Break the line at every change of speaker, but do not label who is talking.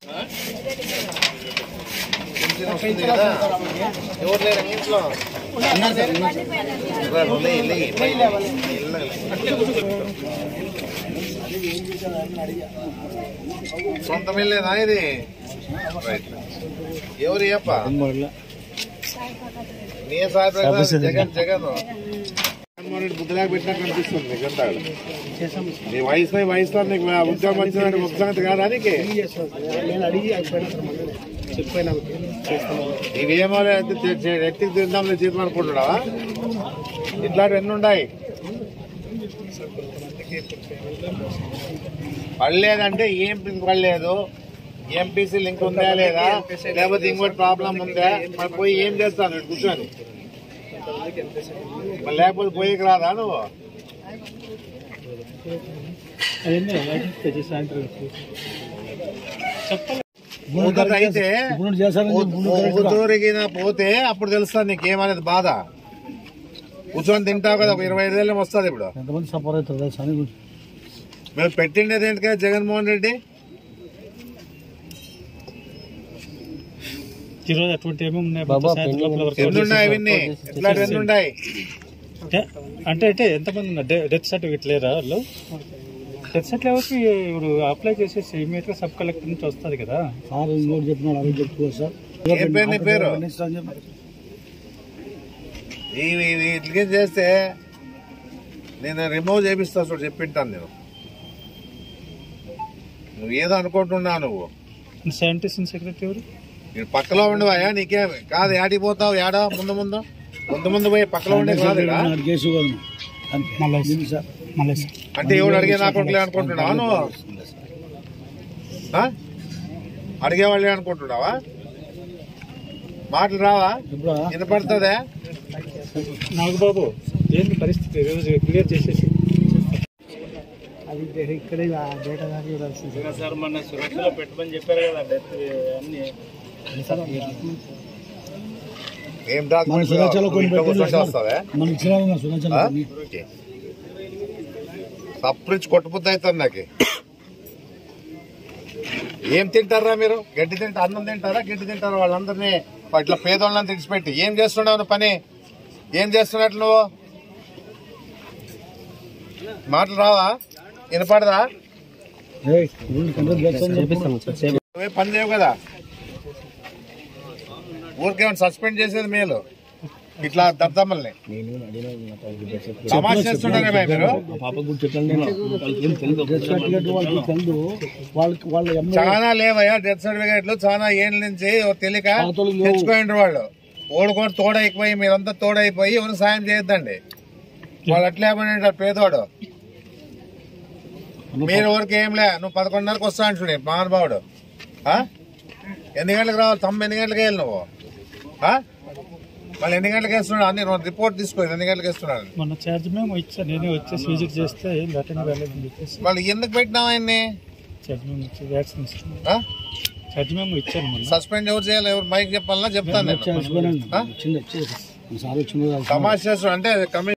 Pension వస్తుంది కదా ఎవరు లేరు ఇంట్లో రా, లే, లే, లే, లే, లే. సొంత మిల్లేదా ఇది రైట్. ఎవరు చెప్ప నీ సాయి ప్రకాష్ జగన్ జగన్ జగన్మోహన్ రెడ్డి బుద్ధలాగా పెట్టినట్టు అనిపిస్తుంది నిజంతాడు నీ వయసు వయసులో నీకు ఉద్యోగం వచ్చినట్టు గొప్ప సంగతి కాదా నీకు
నేను అడిగి చెప్పిన చేస్తాను
నీవేమో ఎత్తికి తిందాంలే జీతం అనుకుంటున్నావా ఇట్లాంటివి ఎన్ని ఉన్నాయి పడలేదంటే ఏం పడలేదు ఎంపీసీ లింక్ ఉందా లేదా లేకపోతే ఇంకోటి ప్రాబ్లం ఉందా మరి పోయి ఏం చేస్తాను ఇక్కడ కూర్చొని మరి లేకపోతే పోయికి రాదా నువ్వు ఊదత అయితే ఊతూరికి పోతే అప్పుడు తెలుస్తుంది నీకేమనేది బాధ కూర్చొని తింటావు కదా ఒక ఇరవై ఐదు వేలు వస్తుంది ఇప్పుడు
ఎంతమంది సఫర్ అవుతారు తెలుసా అని
మేము పెట్టిండేది ఏంటి కదా జగన్మోహన్ రెడ్డి
ఈరోజు అటువంటి ఏమేమి ఉన్నాయి
బాబా,
మొత్తం సాయంత్రం లోపల వర్కౌట్
ఎన్ని ఉన్నాయి అవన్నీ ఎట్లాంటి ఎన్ని ఉన్నాయి
అంటే అంటే అంటే ఎంతమంది ఉన్నారు డె- డెత్ సర్టిఫికేట్ లేరా వాళ్ళు డెత్ సర్టిఫికేట్ ఇప్పుడు అప్లై చేసేసి ఇమీడియట్ గా సబ్ కలెక్టర్ నుంచి వస్తుంది కదా
సార్ ఇంకోటి చెప్పినాడు అవి చెప్పుకోవచ్చు సార్
ఏం పేరు నీ పేరు ఇవి ఇవి ఇట్లకే చేస్తే నేను రిమూవ్ చేపిస్తా చూడు చెప్పింటాను నేను నువ్వు ఏదో అనుకుంటున్నావు నువ్వు
శానిటేషన్ సెక్రటరీ ఎవరు
నేను పక్కలో ఉండవాయా నీకేం కాదు యాడికి పోతావు యాడా ముందు ముందు ముందు ముందు పోయి పక్కలో ఉండే కాదు ఈడ.
కేసు మళ్ళీ సార్ మళ్ళీ సార్
అంటే ఎవడు అడిగే నాకుంటలే అనుకుంటున్నావా నువ్వు ఆ? అడిగేవాళ్ళే అనుకుంటున్నావా మాటలు రావా
ఇప్పుడు
వినపడుతుందా
నాగబాబు ఏంటి పరిస్థితి ఈరోజు క్లియర్ చేసేసి
అది ఇక్కడే డేటా కానీ చూడాల్సింది
సార్ మన సురక్షలో పెట్టమని చెప్పారు కదా డెత్ అన్ని
ఏం డాక్యుమెంట్స్
మన సురక్షలో కొన్ని
ఇంట్లో
పెట్టిండ్రు
కూర్చొని
సార్.
వస్తావా
మనం ఇచ్చిన సురక్షణ
ఆ? ఓకే. సప్రించి కొట్టుబుద్ధి అవుతుంది నాకు ఏం తింటారా మీరు గడ్డి తింటా అన్నం తింటారా గడ్డి తింటారా వాళ్ళందరినీ ఇట్లా పేదోళ్ళని తెచ్చిపెట్టి ఏం చేస్తున్నావు నువ్వు పని ఏం చేస్తున్నట్లు నువ్వు మాటలు రావా వినపడదా నువ్వే పని లేవు కదా ఊరికేమైనా సస్పెండ్ చేసేది మేలు ఇట్లా దద్దమ్మల్ని తమాషా చేస్తున్నారే భయ్ మీరు
వాళ్ళకి తెలుదు వాళ్ళకి వాళ్ళ ఎమ్మెల్యే
చాలా లేవయ్యా డెత్ సర్టిఫికేట్లు చాలా ఏళ్ళ నుంచి ఎవరు తెలియక
పాతోళ్ళు లేవు.
తెచ్చుకోండి వాళ్ళు ఓడుకొని తోడైపోయి మీరంతా తోడైపోయి ఎవరు సాయం చేయొద్దండి వాళ్ళు అట్లే పడి పేదోడు మీరు ఊరికి ఏం లే నువ్వు పదకొండున్నరకు వస్తా అంటున్నాడు మహానుభావుడు ఆ? ఎన్ని గంటలకు రావాలి తొమ్మిది ఎన్ని గంటలకు వెళ్ళి నువ్వు ఆ? మళ్ళీ ఎన్ని గంటలకు వేస్తున్నాడు అన్ని రిపోర్ట్ తీసుకో ఎన్ని గంటలకు వేస్తున్నాడు
మొన్న ఛార్జ్ మేము ఇచ్చా నేనే వచ్చేసి విజిట్ చేస్తే ఏం అటెండ్ కాలేదని చెప్పేసి
మళ్ళీ ఎందుకు పెట్టినావు ఆయన్ని
ఛార్జ్ మేము ఇచ్చి వ్యాక్సిన్ ఇస్తాను
ఆ?
ఛార్జ్ మేము ఇచ్చాను మొన్న
సస్పెండ్ ఎవరు చేయాలి ఎవరు మైక్ చెప్పాలన్నా చెప్తాను నేను
వచ్చింది వచ్చింది సార్ వచ్చింది
తమాషా చేస్తున్నాడు అంటే కమిషన్